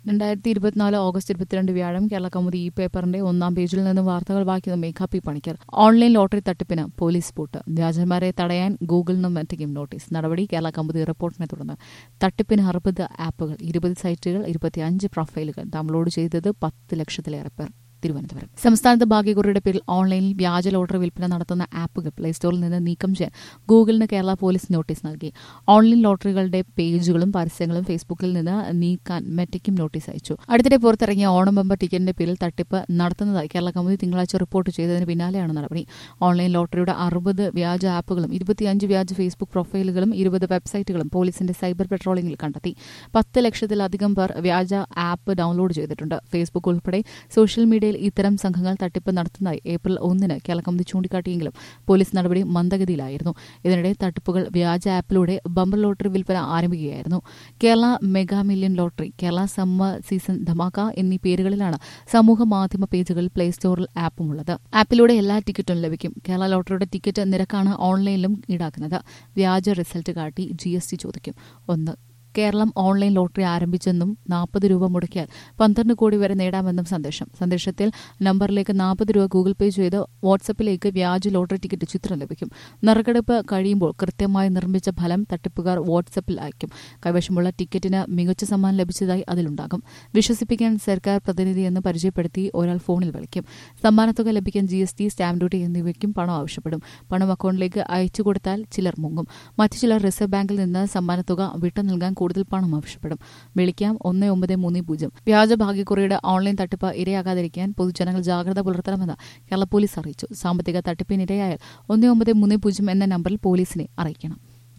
രണ്ടായിരത്തി ഇരുപത്തിനാല് ഓഗസ്റ്റ് ഇരുപത്തിരണ്ട് വ്യാഴം കേരള കൗമുദി ഈ പേപ്പറിന്റെ ഒന്നാം പേജിൽ നിന്ന് വാർത്തകൾ വായിക്കുന്ന Megha P Panicker online lottery തട്ടിപ്പിന് പോലീസ് പൂട്ട് വ്യാജന്മാരെ തടയാൻ ഗൂഗിളിനും മറ്റും നോട്ടീസ് നടപടി കേരള കൗമുദി റിപ്പോർട്ടിനെ തുടർന്ന് തട്ടിപ്പിന് അറുപത് ആപ്പുകൾ ഇരുപത് സൈറ്റുകൾ ഇരുപത്തിയഞ്ച് പ്രൊഫൈലുകൾ ഡൗൺലോഡ് ചെയ്തത് പത്ത് ലക്ഷത്തിലേറെ പേർ തിരുവനന്തപുരം സംസ്ഥാനത്ത് ഭാഗ്യക്കുറിയുടെ പേരിൽ ഓൺലൈനിൽ വ്യാജ ലോട്ടറി വിൽപ്പന നടത്തുന്ന ആപ്പുകൾ പ്ലേ സ്റ്റോറിൽ നിന്ന് നീക്കം ചെയ്യാൻ ഗൂഗിളിന് കേരള പോലീസ് നോട്ടീസ് നൽകി ഓൺലൈൻ ലോട്ടറികളുടെ പേജുകളും പരസ്യങ്ങളും ഫേസ്ബുക്കിൽ നിന്ന് നീക്കാൻ മെറ്റയ്ക്കും നോട്ടീസ് അയച്ചു അടുത്തിടെ പുറത്തിറങ്ങിയ ഓണം ബമ്പർ ടിക്കറ്റിന്റെ പേരിൽ തട്ടിപ്പ് നടത്തുന്നതായി കേരള കമ്മിറ്റി തിങ്കളാഴ്ച റിപ്പോർട്ട് ചെയ്തതിന് പിന്നാലെയാണ് നടപടി ഓൺലൈൻ ലോട്ടറിയുടെ അറുപത് വ്യാജ ആപ്പുകളും ഇരുപത്തിയഞ്ച് വ്യാജ ഫേസ്ബുക്ക് പ്രൊഫൈലുകളും ഇരുപത് വെബ്സൈറ്റുകളും പോലീസിന്റെ സൈബർ പെട്രോളിംഗിൽ കണ്ടെത്തി പത്ത് ലക്ഷത്തിലധികം പേർ വ്യാജ ആപ്പ് ഡൗൺലോഡ് ചെയ്തിട്ടുണ്ട് ഫേസ്ബുക്ക് ഉൾപ്പെടെ സോഷ്യൽ മീഡിയയിൽ ഇത്തരം സംഘങ്ങൾ തട്ടിപ്പ് നടത്തുന്നതായി ഏപ്രിൽ ഒന്നിന് കേരള കമ്മിറ്റി ചൂണ്ടിക്കാട്ടിയെങ്കിലും പോലീസ് നടപടി മന്ദഗതിയിലായിരുന്നു ഇതിനിടെ തട്ടിപ്പുകൾ വ്യാജ ആപ്പിലൂടെ ബമ്പർ ലോട്ടറി വിൽപ്പന ആരംഭിക്കുകയായിരുന്നു Kerala mega million lottery Kerala summer season Dhamaka എന്നീ പേരുകളിലാണ് സമൂഹ മാധ്യമ പേജുകളിൽ പ്ലേ സ്റ്റോറിൽ ആപ്പുമുള്ളത് ആപ്പിലൂടെ എല്ലാ ടിക്കറ്റും ലഭിക്കും കേരള ലോട്ടറിയുടെ ടിക്കറ്റ് നിരക്കാണ് ഓൺലൈനിലും ഈടാക്കുന്നത് വ്യാജ റിസൾട്ട് കാട്ടി ജി ചോദിക്കും ഒന്ന് കേരളം ഓൺലൈൻ ലോട്ടറി ആരംഭിച്ചെന്നും നാൽപ്പത് രൂപ മുടക്കിയാൽ പന്ത്രണ്ട് കോടി വരെ നേടാമെന്നും സന്ദേശം സന്ദേശത്തിൽ നമ്പറിലേക്ക് നാൽപ്പത് രൂപ ഗൂഗിൾ പേ ചെയ്ത് വാട്സപ്പിലേക്ക് വ്യാജ ലോട്ടറി ടിക്കറ്റ് ചിത്രം ലഭിക്കും നറുക്കെടുപ്പ് കഴിയുമ്പോൾ കൃത്യമായി നിർമ്മിച്ച ഫലം തട്ടിപ്പുകാർ വാട്സപ്പിൽ അയക്കും കൈവശമുള്ള ടിക്കറ്റിന് മികച്ച സമ്മാനം ലഭിച്ചതായി അതിലുണ്ടാകും വിശ്വസിപ്പിക്കാൻ സർക്കാർ പ്രതിനിധിയെന്ന് പരിചയപ്പെടുത്തി ഒരാൾ ഫോണിൽ വിളിക്കും സമ്മാനത്തുക ലഭിക്കാൻ G S T stamp duty എന്നിവയ്ക്കും പണം ആവശ്യപ്പെടും പണം അക്കൗണ്ടിലേക്ക് അയച്ചു കൊടുത്താൽ ചിലർ മുങ്ങും മറ്റു ചിലർ റിസർവ് ബാങ്കിൽ നിന്ന് സമ്മാനത്തുക വിട്ടു നൽകാൻ കൂടുതൽ പണം ആവശ്യപ്പെടും വിളിക്കാം ഒന്ന് ഒമ്പത് മൂന്ന് പൂജ്യം വ്യാജ ഭാഗ്യക്കുറിയുടെ ഓൺലൈൻ തട്ടിപ്പ് ഇരയാകാതിരിക്കാൻ പൊതുജനങ്ങൾ ജാഗ്രത പുലർത്തണമെന്ന് കേരള പോലീസ് അറിയിച്ചു സാമ്പത്തിക തട്ടിപ്പിനിരയായാൽ ഒന്ന് ഒമ്പത് മൂന്ന് പൂജ്യം എന്ന നമ്പറിൽ പോലീസിനെ അറിയിക്കണം